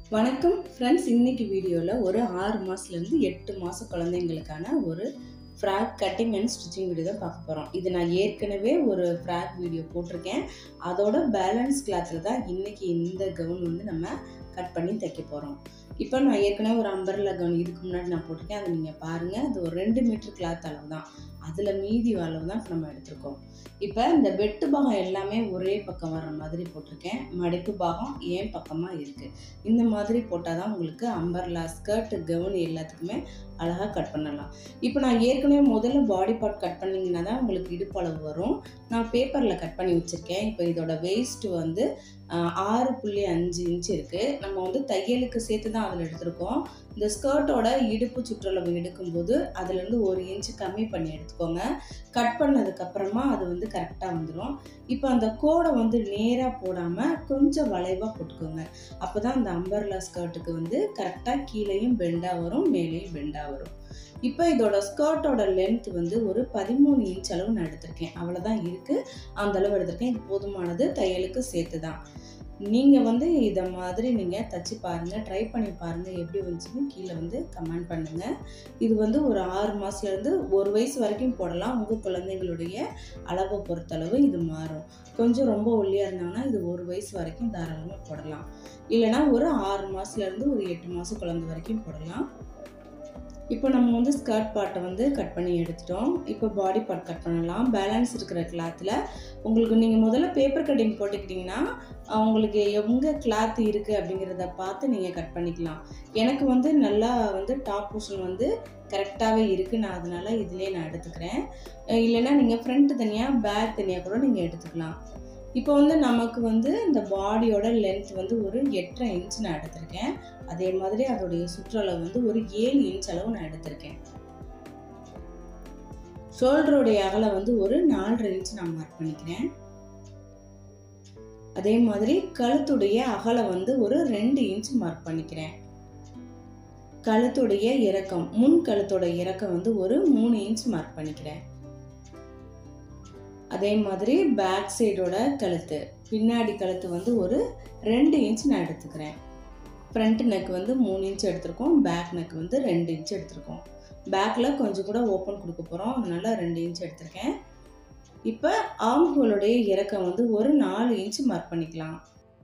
வணக்கம் ஃப்ரெண்ட்ஸ் இன்னைக்கு வீடியோவில் ஒரு ஆறு மாதத்துலேருந்து எட்டு மாத குழந்தைங்களுக்கான ஒரு frock cutting and stitching video தான் பார்க்க போகிறோம் இது நான் ஏற்கனவே ஒரு ஃப்ராக் வீடியோ போட்டிருக்கேன் அதோட பேலன்ஸ் கிளாத்தில் தான் இன்றைக்கி இந்த கவுன் வந்து நம்ம கட் பண்ணி தைக்க போகிறோம் இப்போ நான் ஏற்கனவே ஒரு அம்பர்லா கவுன் இதுக்கு முன்னாடி நான் போட்டிருக்கேன் அதை நீங்கள் பாருங்கள் அது ஒரு ரெண்டு மீட்டர் கிளாத் அளவு தான் அதில் மீதி அளவு தான் இப்போ நம்ம எடுத்திருக்கோம் இப்போ இந்த வெட்டு பாகம் எல்லாமே ஒரே பக்கம் வர மாதிரி போட்டிருக்கேன் மடிப்பு பாகம் ஏன் பக்கமாக இருக்குது இந்த மாதிரி போட்டால் தான் உங்களுக்கு அம்பர்லா ஸ்கர்ட் கவுன் எல்லாத்துக்குமே அழகாக கட் பண்ணலாம் இப்போ நான் ஏற்கனவே முதல்ல பாடி பார்ட் கட் பண்ணிங்கன்னா தான் உங்களுக்கு இடுப்பு அளவு வரும் நான் பேப்பரில் கட் பண்ணி வச்சுருக்கேன் இப்போ இதோட வேஸ்ட் வந்து ஆஹ், ஆறு புள்ளி அஞ்சு இன்ச் இருக்குது நம்ம வந்து தையலுக்கு சேர்த்து தான் அதில் எடுத்திருக்கோம் இந்த ஸ்கர்ட்டோட இடுப்பு சுற்றளவு எடுக்கும்போது அதுலேருந்து ஒரு இன்ச் கம்மி பண்ணி எடுத்துக்கோங்க கட் பண்ணதுக்கப்புறமா அது வந்து கரெக்டாக வந்துடும் இப்போ அந்த கோடை வந்து நேராக போடாமல் கொஞ்சம் வளைவாக போட்டுக்கோங்க அப்போ தான் அந்த அம்பர்லா ஸ்கர்ட்டுக்கு வந்து கரெக்டாக கீழேயும் பெண்டாக வரும் மேலேயும் பெண்டாக வரும் இப்போ இதோட ஸ்கர்ட்டோட லென்த் வந்து ஒரு பதிமூணு இன்ச் அளவு நான் எடுத்திருக்கேன் அவ்வளோதான் இருக்குது அந்த அளவு எடுத்திருக்கேன் இது போதுமானது தையலுக்கு சேர்த்து தான் நீங்கள் வந்து இதை மாதிரி நீங்கள் தச்சு பாருங்கள் ட்ரை பண்ணி பாருங்கள் எப்படி வந்துச்சுன்னு கீழே வந்து கமெண்ட் பண்ணுங்கள் இது வந்து ஒரு ஆறு மாதத்துலேருந்து ஒரு வயசு வரைக்கும் போடலாம் உங்கள் குழந்தைங்களுடைய அளவை பொறுத்தளவு இது மாறும் கொஞ்சம் ரொம்ப ஒல்லியாக இருந்தாங்கன்னா இது ஒரு வயசு வரைக்கும் தாராளமாக போடலாம் இல்லைனா ஒரு ஆறு மாதத்துலேருந்து ஒரு எட்டு மாதம் குழந்தை வரைக்கும் போடலாம் இப்போ நம்ம வந்து ஸ்கர்ட் பார்ட்டை வந்து கட் பண்ணி எடுத்துட்டோம் இப்போ பாடி பார்ட் கட் பண்ணலாம் பேலன்ஸ் இருக்கிற கிளாத்தில் உங்களுக்கு நீங்கள் முதல்ல பேப்பர் கட்டிங் போட்டுக்கிட்டிங்கன்னா அஹ், உங்களுக்கு எங்கே கிளாத் இருக்குது அப்படிங்கிறத பார்த்து நீங்கள் கட் பண்ணிக்கலாம் எனக்கு வந்து நல்லா வந்து டாப் போர்ஷன் வந்து கரெக்டாகவே இருக்குது நான் அதனால் இதிலே நான் எடுத்துக்கிறேன் அஹ், இல்லைன்னா நீங்கள் ஃப்ரண்ட் தனியாக பேக் தனியாக கூட நீங்கள் எடுத்துக்கலாம் இப்போ வந்து நமக்கு வந்து இந்த பாடியோட லென்த் வந்து ஒரு எட்டரை இன்ச் நான் எடுத்திருக்கேன் அதே மாதிரி அதோடைய சுற்றளவு வந்து ஒரு ஏழு இன்ச் அளவு நான் எடுத்திருக்கேன் ஷோல்டருடைய அகலம் வந்து ஒரு நாலரை இன்ச் நான் மார்க் பண்ணிக்கிறேன் அதே மாதிரி கழுத்துடைய அகலம் வந்து ஒரு ரெண்டு இன்ச் மார்க் பண்ணிக்கிறேன் கழுத்துடைய இறக்கம் முன் கழுத்தோட இறக்கம் வந்து ஒரு மூணு இன்ச் மார்க் பண்ணிக்கிறேன் அதே மாதிரி பேக் சைடோட கழுத்து பின்னாடி கழுத்து வந்து ஒரு ரெண்டு இன்ச் நான் எடுத்துக்கிறேன் ஃப்ரண்ட் நெக் வந்து மூணு இன்ச் எடுத்திருக்கோம் பேக் நெக் வந்து ரெண்டு இன்ச் எடுத்திருக்கோம் பேக்கில் கொஞ்சம் கூட ஓப்பன் கொடுக்க போகிறோம் அதனால ரெண்டு இன்ச் எடுத்திருக்கேன் இப்போ ஆம்ஹோலுடைய இறக்கம் வந்து ஒரு நாலு இன்ச் மார்க் பண்ணிக்கலாம்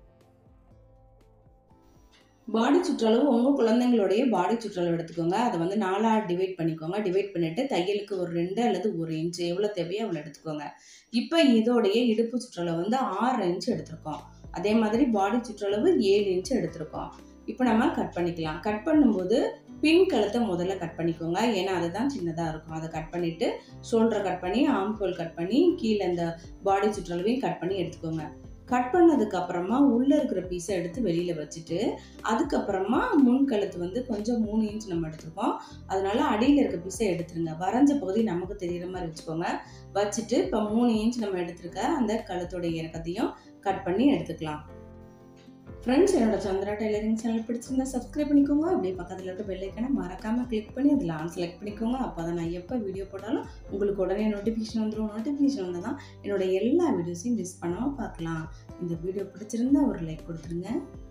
பாடி சுற்றளவு உங்கள் குழந்தைங்களுடைய பாடி சுற்றளவு எடுத்துக்கோங்க அதை வந்து நாலாக டிவைட் பண்ணிக்கோங்க டிவைட் பண்ணிவிட்டு தையலுக்கு ஒரு ரெண்டு அல்லது ஒரு இன்ச் எவ்வளோ தேவையோ அவ்வளோ எடுத்துக்கோங்க இப்போ இதோடைய இடுப்பு சுற்றளவு வந்து ஆறு இன்ச் எடுத்திருக்கோம் அதே மாதிரி பாடி சுற்றளவு ஏழு இன்ச் எடுத்திருக்கோம் இப்போ நம்ம கட் பண்ணிக்கலாம் கட் பண்ணும்போது பின் கழுத்தை முதல்ல கட் பண்ணிக்கோங்க ஏன்னா அதுதான் சின்னதாக இருக்கும் அதை கட் பண்ணிவிட்டு ஷோல்டரை கட் பண்ணி ஆம்கோல் கட் பண்ணி கீழே இந்த பாடி சுற்றளவையும் கட் பண்ணி எடுத்துக்கோங்க கட் பண்ணதுக்கு அப்புறமா உள்ளே இருக்கிற பீஸை எடுத்து வெளியில் வச்சுட்டு அதுக்கப்புறமா முன் கழுத்து வந்து கொஞ்சம் மூணு இன்ச் நம்ம எடுத்துருக்கோம் அதனால அடியில் இருக்க பீஸை எடுத்துருங்க வரைஞ்ச பகுதி நமக்கு தெரிகிற மாதிரி வச்சுக்கோங்க வச்சுட்டு இப்போ மூணு இன்ச் நம்ம எடுத்திருக்க அந்த கழுத்தோட இறக்கத்தையும் கட் பண்ணி எடுத்துக்கலாம் ஃப்ரெண்ட்ஸ் என்னோட சந்திரா டெய்லரிங் சேனல் பிடிச்சிருந்தா சப்ஸ்கிரைப் பண்ணிக்கோங்க அப்படியே பக்கத்தில் இருக்க பெல்லைக்கான மறக்காமல் கிளிக் பண்ணி அதில் ஆன் செலக்ட் பண்ணிக்கோங்க அப்போ தான் நான் எப்போ வீடியோ போட்டாலும் உங்களுக்கு உடனே நோட்டிஃபிகேஷன் வந்துடும் நோட்டிஃபிகேஷன் வந்தால் தான் என்னோட எல்லா வீடியோஸையும் மிஸ் பண்ணாமல் பார்க்கலாம் இந்த வீடியோ பிடிச்சிருந்தா ஒரு லைக் கொடுத்துருங்க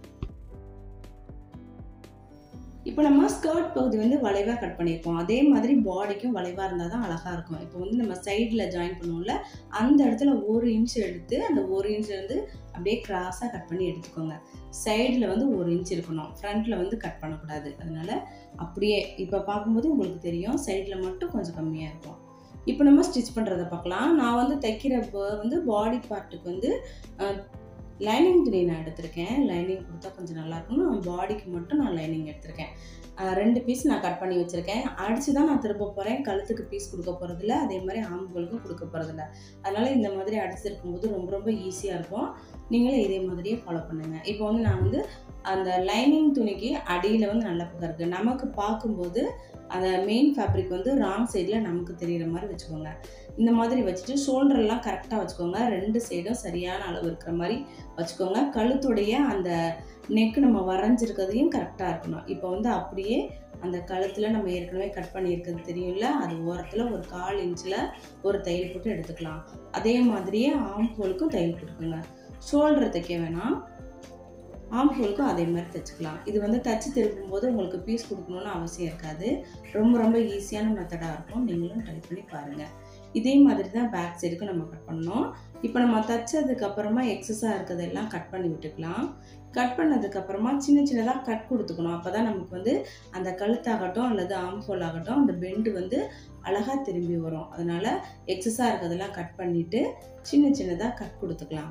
இப்போ நம்ம ஸ்கர்ட் பகுதி வந்து வளைவாக கட் பண்ணியிருக்கோம் அதே மாதிரி பாடிக்கும் வளைவாக இருந்தால் தான் அழகாக இருக்கும் இப்போ வந்து நம்ம சைடில் ஜாயின் பண்ணுவோம்ல அந்த இடத்துல ஒரு இன்ச் எடுத்து அந்த ஒரு இன்ச்லேருந்து அப்படியே கிராஸாக கட் பண்ணி எடுத்துக்கோங்க சைடில் வந்து ஒரு இன்ச் இருக்கணும் ஃப்ரண்ட்டில் வந்து கட் பண்ணக்கூடாது அதனால் அப்படியே இப்போ பார்க்கும்போது உங்களுக்கு தெரியும் சைடில் மட்டும் கொஞ்சம் கம்மியாக இருக்கும் இப்போ நம்ம ஸ்டிச் பண்ணுறத பார்க்கலாம் நான் வந்து தைக்கிறப்போ வந்து பாடி பார்ட்டுக்கு வந்து லைனிங் துணி நான் எடுத்திருக்கேன் லைனிங் கொடுத்தா கொஞ்சம் நல்லா இருக்கும்னு நான் பாடிக்கு மட்டும் நான் லைனிங் எடுத்திருக்கேன் அஹ் ரெண்டு பீஸ் நான் கட் பண்ணி வச்சுருக்கேன் அடித்து தான் நான் திரும்ப போகிறேன் கழுத்துக்கு பீஸ் கொடுக்க போகிறதில்ல அதே மாதிரி ஆம்புகளுக்கும் கொடுக்க போகிறதில்ல அதனால் இந்த மாதிரி அடிச்சிருக்கும்போது ரொம்ப ரொம்ப ஈஸியாக இருக்கும் நீங்களும் இதே மாதிரியே ஃபாலோ பண்ணுங்கள் இப்போ வந்து நான் வந்து அந்த லைனிங் துணிக்கு அடியில் வந்து நல்ல பக்கம் இருக்குது நமக்கு பார்க்கும்போது அந்த மெயின் ஃபேப்ரிக் வந்து ராங் சைடில் நமக்கு தெரிகிற மாதிரி வச்சுக்கோங்க இந்த மாதிரி வச்சுட்டு ஷோல்டர்லாம் கரெக்டாக வச்சுக்கோங்க ரெண்டு சைடும் சரியான அளவு இருக்கிற மாதிரி வச்சுக்கோங்க கழுத்துடைய அந்த நெக் நம்ம வரைஞ்சிருக்கிறதையும் கரெக்டாக இருக்கணும் இப்போ வந்து அப்படியே அந்த கழுத்தில் நம்ம ஏற்கனவே கட் பண்ணியிருக்கிறது தெரியும்ல அது ஓரத்தில் ஒரு கால் இன்ச்சில் ஒரு தையல் போட்டு எடுத்துக்கலாம் அதே மாதிரியே ஆம் ஹோலுக்கும் தையல் போட்டுக்கோங்க ஷோல்டர் தைக்க வேணாம் ஆம் ஹோலுக்கும் அதே மாதிரி தைச்சிக்கலாம் இது வந்து தச்சு திருப்பும் போது உங்களுக்கு பீஸ் கொடுக்கணும்னு அவசியம் இருக்காது ரொம்ப ரொம்ப ஈஸியான மெத்தடாக இருக்கும் நீங்களும் ட்ரை பண்ணி பாருங்கள் இதே மாதிரி தான் பேக் சைடுக்கு நம்ம கட் பண்ணணும் இப்போ நம்ம தைச்சதுக்கு அப்புறமா எக்ஸஸாக இருக்கிறதெல்லாம் கட் பண்ணி விட்டுக்கலாம் கட் பண்ணதுக்கப்புறமா சின்ன சின்னதாக கட் கொடுத்துக்கணும் அப்போ தான் நமக்கு வந்து அந்த கழுத்தாகட்டும் அல்லது ஆம்ஹோல் ஆகட்டும் அந்த பெண்டு வந்து அழகாக திரும்பி வரும் அதனால் எக்ஸஸாக இருக்கிறதெல்லாம் கட் பண்ணிவிட்டு சின்ன சின்னதாக கட் கொடுத்துக்கலாம்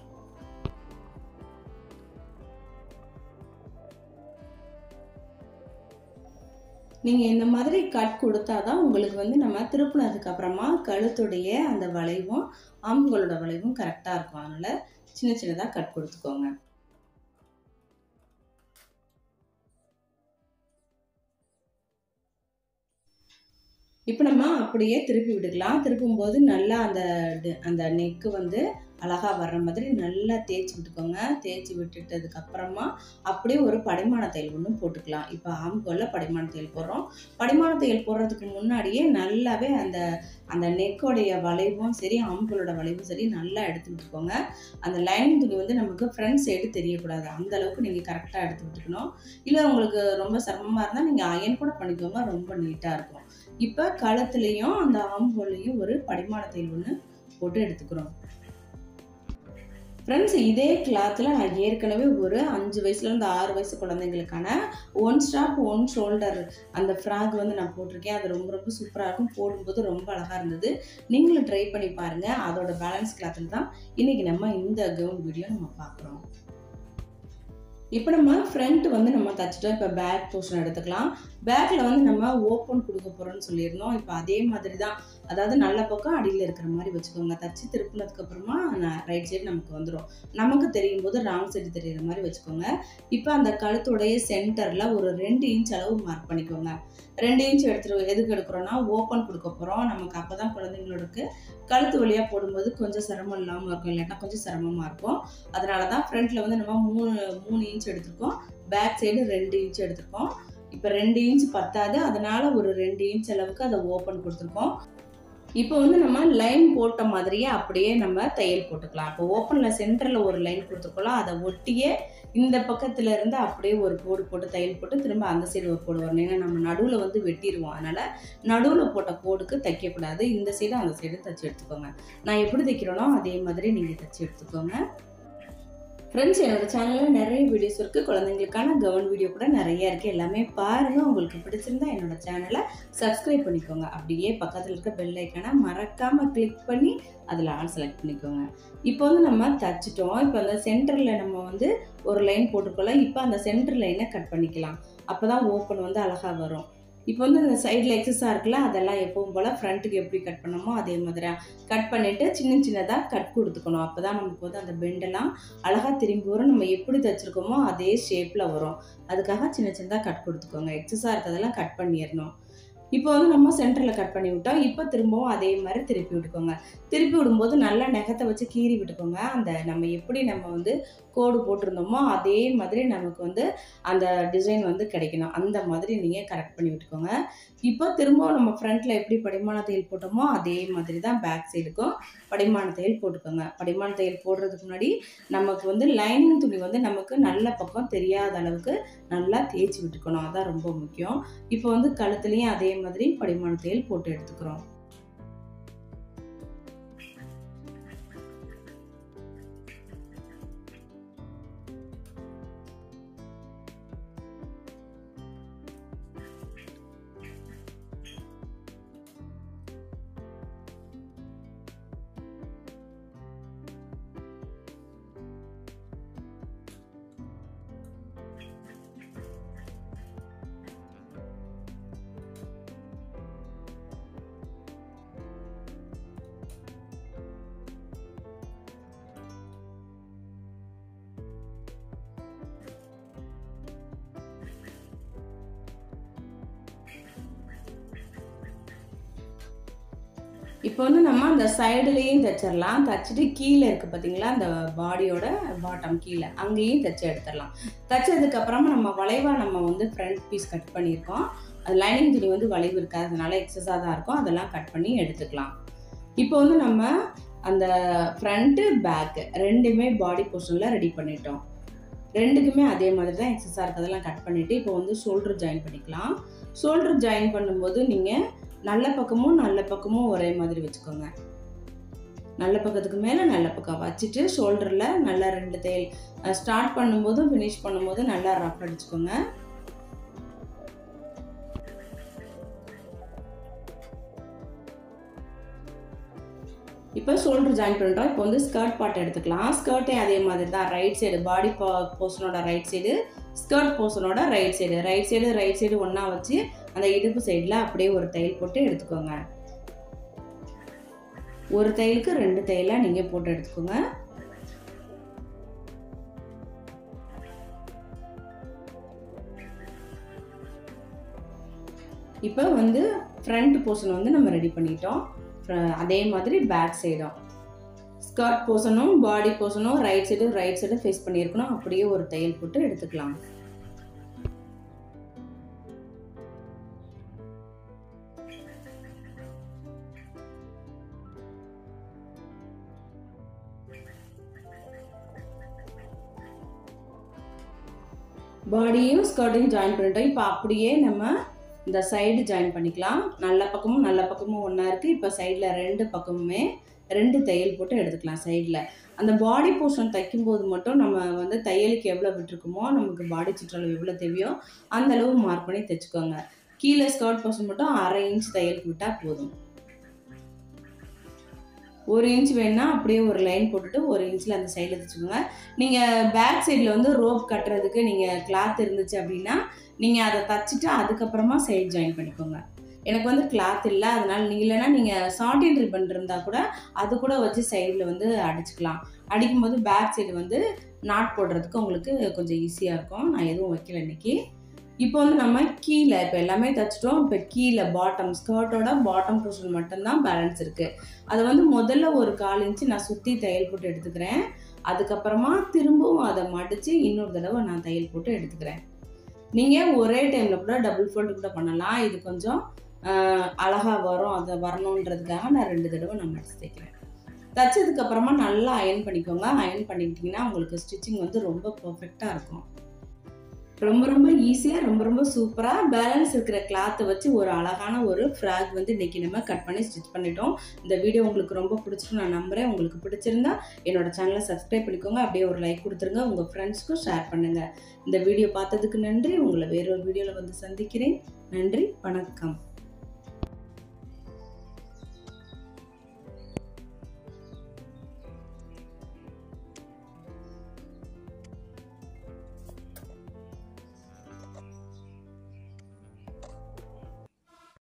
நீங்கள் இந்த மாதிரி கட் கொடுத்தா தான் உங்களுக்கு வந்து நம்ம திருப்பினதுக்கு அப்புறமா கழுத்துடைய அந்த வளைவும் ஆம்புகளோட வளைவும் கரெக்டாக இருக்கும் அதனால் சின்ன சின்னதாக கட் கொடுத்துக்கோங்க இப்போ நம்ம அப்படியே திருப்பி விட்டுக்கலாம் திருப்பும்போது நல்லா அந்த அந்த நெக்கு வந்து அழகாக வர்ற மாதிரி நல்லா தேய்ச்சி விட்டுக்கோங்க தேய்ச்சி விட்டுட்டதுக்கு அப்புறமா அப்படியே ஒரு படிமான தையல் ஒன்று போட்டுக்கலாம் இப்போ ஆம்கோலில் படிமான தையல் போடுறோம் படிமான தையல் போடுறதுக்கு முன்னாடியே நல்லாவே அந்த அந்த நெக்கோடைய வளைவும் சரி ஆம்கோலோட வளைவும் சரி நல்லா எடுத்து விட்டுக்கோங்க அந்த லைனிங் துணி வந்து நமக்கு ஃப்ரண்ட் சைடு தெரியக்கூடாது அந்த அளவுக்கு நீங்கள் கரெக்டாக எடுத்து விட்டுக்கணும் இல்லை உங்களுக்கு ரொம்ப சிரமமாக இருந்தால் நீங்கள் அயன் கூட பண்ணிக்கோங்க ரொம்ப நீட்டாக இருக்கும் இப்போ கழுத்துலேயும் அந்த ஆம்கோல்லையும் ஒரு படிமான தையல் ஒன்று போட்டு எடுத்துக்கிறோம் ஃப்ரெண்ட்ஸ் இதே கிளாத்தில் நான் ஏற்கனவே ஒரு அஞ்சு வயசுலேருந்து ஆறு வயசு குழந்தைங்களுக்கான ஒன் ஸ்டாப் ஒன் ஷோல்டர் அந்த ஃப்ராக் வந்து நான் போட்டிருக்கேன் அது ரொம்ப ரொம்ப சூப்பராக இருக்கும் போடும்போது ரொம்ப அழகாக இருந்தது நீங்களும் ட்ரை பண்ணி பாருங்கள் அதோட பேலன்ஸ் கிளாத்தில் தான் இன்றைக்கி நம்ம இந்த கவுன் வீடியோ நம்ம பார்க்குறோம் இப்போ நம்ம ஃப்ரண்ட் வந்து நம்ம தச்சுட்டோம் இப்போ பேக் போர்ஷன் எடுத்துக்கலாம் பேக்கில் வந்து நம்ம ஓப்பன் கொடுக்க போகிறோம்னு சொல்லியிருந்தோம் இப்போ அதே மாதிரி தான் அதாவது நல்ல பக்கம் அடியில் இருக்கிற மாதிரி வச்சுக்கோங்க தச்சு திருப்பினதுக்கு அப்புறமா ரைட் சைடு நமக்கு வந்துடும் நமக்கு தெரியும் போது ராங் சைடு தெரியுற மாதிரி வச்சுக்கோங்க இப்போ அந்த கழுத்துடைய சென்டரில் ஒரு ரெண்டு இன்ச் அளவு மார்க் பண்ணிக்கோங்க ரெண்டு இன்ச் எடுத்துட்டு எதுக்கு எடுக்கிறோன்னா ஓப்பன் கொடுக்க போகிறோம் நமக்கு அப்போ தான் குழந்தைங்களுக்கு கழுத்து வழியாக போடும்போது கொஞ்சம் சிரமம் இல்லாமல் இருக்கும் இல்லைன்னா கொஞ்சம் சிரமமாக இருக்கும் அதனால தான் ஃப்ரண்ட்டில் வந்து நம்ம மூணு மூணு இன்ச் எடுத்திருக்கோம் பேக் சைடு ரெண்டு இன்ச் எடுத்திருக்கோம் இப்போ ரெண்டு இன்ச் பத்தாது அதனால ஒரு ரெண்டு இன்ச் அளவுக்கு அதை ஓப்பன் கொடுத்துருக்கோம் இப்போ வந்து நம்ம லைன் போட்ட மாதிரியே அப்படியே நம்ம தையல் போட்டுக்கலாம் இப்போ ஓப்பனில் சென்டரில் ஒரு லைன் கொடுத்துருக்கோம் அதை ஒட்டியே இந்த பக்கத்துல இருந்து அப்படியே ஒரு கோடு போட்டு தையல் போட்டு திரும்ப அந்த சைடு ஒரு கோடு வரணும் ஏன்னா நம்ம நடுவில் வந்து வெட்டிடுவோம் அதனால் நடுவில் போட்ட கோடுக்கு தைக்கக்கூடாது இந்த சைடு அந்த சைடு தைச்சி எடுத்துக்கோங்க நான் எப்படி தைக்கிறேனோ அதே மாதிரி நீங்கள் தைச்சி எடுத்துக்கோங்க ஃப்ரெண்ட்ஸ் என்னோட சேனலில் நிறைய வீடியோஸ் இருக்குது குழந்தைங்களுக்கான கவர்ன் வீடியோ கூட நிறைய இருக்குது எல்லாமே பாருங்கள் உங்களுக்கு பிடிச்சிருந்தா என்னோட சேனலை சப்ஸ்கிரைப் பண்ணிக்கோங்க அப்படியே பக்கத்தில் இருக்க பெல் ஐக்கானை மறக்காமல் கிளிக் பண்ணி அதில் ஆல் செலக்ட் பண்ணிக்கோங்க இப்போ வந்து நம்ம தச்சுட்டோம் இப்போ அந்த சென்டரில் நம்ம வந்து ஒரு லைன் போட்டுக்கோலாம் இப்போ அந்த சென்டர் லைனை கட் பண்ணிக்கலாம் அப்போ தான் ஓப்பன் வந்து அழகாக வரும் இப்போ வந்து இந்த சைடில் எக்ஸஸாக இருக்குல்ல அதெல்லாம் எப்பவும் போல் ஃப்ரண்ட்டுக்கு எப்படி கட் பண்ணமோ அதே மாதிரி கட் பண்ணிவிட்டு சின்ன சின்னதாக கட் கொடுத்துக்கணும் அப்போ தான் நமக்கு வந்து அந்த பெண்டெல்லாம் அழகாக திரும்பி வரும் நம்ம எப்படி தைச்சிருக்கோமோ அதே ஷேப்பில் வரும் அதுக்காக சின்ன சின்னதாக கட் கொடுத்துக்கோங்க எக்ஸஸாக இருக்கிறதெல்லாம் கட் பண்ணிடணும் இப்போ வந்து நம்ம சென்டரில் கட் பண்ணி விட்டோம் இப்போ திரும்பவும் அதே மாதிரி திருப்பி விட்டுக்கோங்க திருப்பி விடும்போது நல்லா நகத்தை வச்சு கீறி விட்டுக்கோங்க அந்த நம்ம எப்படி நம்ம வந்து கோடு போட்டிருந்தோமோ அதே மாதிரி நமக்கு வந்து அந்த டிசைன் வந்து கிடைக்கணும் அந்த மாதிரி நீங்கள் கரெக்ட் பண்ணி விட்டுக்கோங்க இப்போ திரும்பவும் நம்ம ஃப்ரண்ட்டில் எப்படி படிமான தையல் போட்டோமோ அதே மாதிரி தான் பேக் சைடுக்கும் படிமான தையல் போட்டுக்கோங்க படிமான தையல் போடுறதுக்கு முன்னாடி நமக்கு வந்து லைனிங் துணி வந்து நமக்கு நல்ல பக்கம் தெரியாத அளவுக்கு நல்லா தேய்ச்சி விட்டுக்கணும் அதான் ரொம்ப முக்கியம் இப்போ வந்து கழுத்துலேயும் அதே மாதிரி படிமான தையல் போட்டு எடுத்துக்கிறோம் இப்போ வந்து நம்ம அந்த சைடுலேயும் தைச்சிடலாம் தைச்சிட்டு கீழே இருக்குது பார்த்தீங்களா அந்த பாடியோட பாட்டம் கீழே அங்கேயும் தைச்சி எடுத்துடலாம் தைச்சதுக்கப்புறமா நம்ம வளைவாக நம்ம வந்து ஃப்ரண்ட் பீஸ் கட் பண்ணியிருக்கோம் அது லைனிங் துணி வந்து வளைவு இருக்காதனால எக்ஸஸாக தான் இருக்கும் அதெல்லாம் கட் பண்ணி எடுத்துக்கலாம் இப்போ வந்து நம்ம அந்த ஃப்ரண்ட்டு பேக்கு ரெண்டுமே பாடி போர்ஷனில் ரெடி பண்ணிட்டோம் ரெண்டுக்குமே அதே மாதிரி தான் எக்ஸஸாக இருக்கிறதெல்லாம் கட் பண்ணிவிட்டு இப்போ வந்து ஷோல்டர் ஜாயின் பண்ணிக்கலாம் ஷோல்டர் ஜாயின் பண்ணும்போது நீங்கள் நல்ல பக்கமும் நல்ல பக்கமும் ஒரே மாதிரி வச்சுக்கோங்க நல்ல பக்கத்துக்கு மேலே நல்ல பக்கம் வச்சுட்டு ஷோல்டரில் நல்லா ரெண்டு தையல் ஸ்டார்ட் பண்ணும்போதும் ஃபினிஷ் பண்ணும்போது நல்லா ரஃப் அடிச்சுக்கோங்க இப்போ ஷோல்டர் ஜாயின் பண்ணுறோம் இப்போ வந்து ஸ்கர்ட் பார்ட் எடுத்துக்கலாம் ஸ்கர்ட்டே அதே மாதிரி தான் ரைட் சைடு பாடி போர்ஷனோட ரைட் சைடு ஸ்கர்ட் போர்ஷனோட right side right side right side ஒன்றா வச்சு அந்த இடுப்பு சைடில் அப்படியே ஒரு தையல் போட்டு எடுத்துக்கோங்க ஒரு தையலுக்கு ரெண்டு தையலாக நீங்கள் போட்டு எடுத்துக்கோங்க இப்போ வந்து ஃப்ரண்ட் போர்ஷன் வந்து நம்ம ரெடி பண்ணிட்டோம் அதே மாதிரி பேக் சைடும் ஸ்கர்ட் போர்ஷனும் பாடி போர்ஷனும் right side right side face பண்ணியிருக்கணும் அப்படியே ஒரு தையல் போட்டு எடுத்துக்கலாம் பாடியும் ஸ்கர்ட்டையும் ஜாயின் பண்ணிட்டோம் இப்போ அப்படியே நம்ம இந்த சைடு ஜாயின் பண்ணிக்கலாம் நல்ல பக்கமும் நல்ல பக்கமும் ஒன்றா இருக்குது இப்போ சைடில் ரெண்டு பக்கமுமே ரெண்டு தையல் போட்டு எடுத்துக்கலாம் சைடில் அந்த பாடி போர்ஷன் தைக்கும்போது மட்டும் நம்ம வந்து தையலுக்கு எவ்வளோ விட்டுருக்குமோ நமக்கு பாடி சுற்றளவு எவ்வளோ தேவையோ அந்த அளவு மார்க் பண்ணி தைச்சுக்கோங்க கீழே ஸ்கர்ட் போர்ஷன் மட்டும் அரை இன்ச் தையலுக்கு விட்டால் போதும் ஒரு இன்ச் வேணால் அப்படியே ஒரு லைன் போட்டுட்டு ஒரு இன்ச்சில் அந்த சைடில் தைச்சுக்கோங்க நீங்கள் பேக் சைடில் வந்து ரோப் கட்டுறதுக்கு நீங்கள் கிளாத் இருந்துச்சு அப்படின்னா நீங்கள் அதை தச்சுட்டு அதுக்கப்புறமா சைடு ஜாயின் பண்ணிக்கோங்க எனக்கு வந்து கிளாத் இல்லை அதனால் நீங்கள் இல்லைன்னா நீங்கள் சாட்டின் ரிப்பன் இருந்தால் கூட அது கூட வச்சு சைடில் வந்து அடிச்சுக்கலாம் அடிக்கும்போது பேக் சைடு வந்து நாட் போடுறதுக்கு உங்களுக்கு கொஞ்சம் ஈஸியாக இருக்கும் நான் எதுவும் வைக்கல இன்னைக்கு இப்போ வந்து நம்ம கீழே இப்போ எல்லாமே தைச்சிட்டோம் இப்போ கீழே பாட்டம் ஸ்கர்ட்டோட பாட்டம் போர்ஷன் மட்டும்தான் பேலன்ஸ் இருக்குது அதை வந்து முதல்ல ஒரு கால் இன்ச்சு நான் சுற்றி தையல் போட்டு எடுத்துக்கிறேன் அதுக்கப்புறமா திரும்பவும் அதை மடித்து இன்னொரு தடவை நான் தையல் போட்டு எடுத்துக்கிறேன் நீங்கள் ஒரே டைமில் கூட டபுள் ஃபோல்டு கூட பண்ணலாம் இது கொஞ்சம் அழகாக வரும் அதை வரணுன்றதுக்காக நான் ரெண்டு தடவை நான் மடித்து தைக்கிறேன் தைச்சதுக்கப்புறமா நல்லா அயன் பண்ணிக்கோங்க அயன் பண்ணிக்கிட்டிங்கன்னா உங்களுக்கு ஸ்டிச்சிங் வந்து ரொம்ப பர்ஃபெக்டாக இருக்கும் ரொம்ப ரொம்ப ஈஸியாக ரொம்ப ரொம்ப சூப்பராக பேலன்ஸ் இருக்கிற கிளாத்தை வச்சு ஒரு அழகான ஒரு ஃப்ராக் வந்து இன்றைக்கி நம்ம கட் பண்ணி ஸ்டிச் பண்ணிட்டோம் இந்த வீடியோ உங்களுக்கு ரொம்ப பிடிச்சிட்டு நான் நம்புகிறேன் உங்களுக்கு பிடிச்சிருந்தா என்னோட சேனலை சப்ஸ்கிரைப் பண்ணிக்கோங்க அப்படியே ஒரு லைக் கொடுத்துருங்க உங்கள் ஃப்ரெண்ட்ஸ்க்கும் ஷேர் பண்ணுங்கள் இந்த வீடியோ பார்த்ததுக்கு நன்றி உங்களை வேறொரு வீடியோவில் வந்து சந்திக்கிறேன் நன்றி வணக்கம்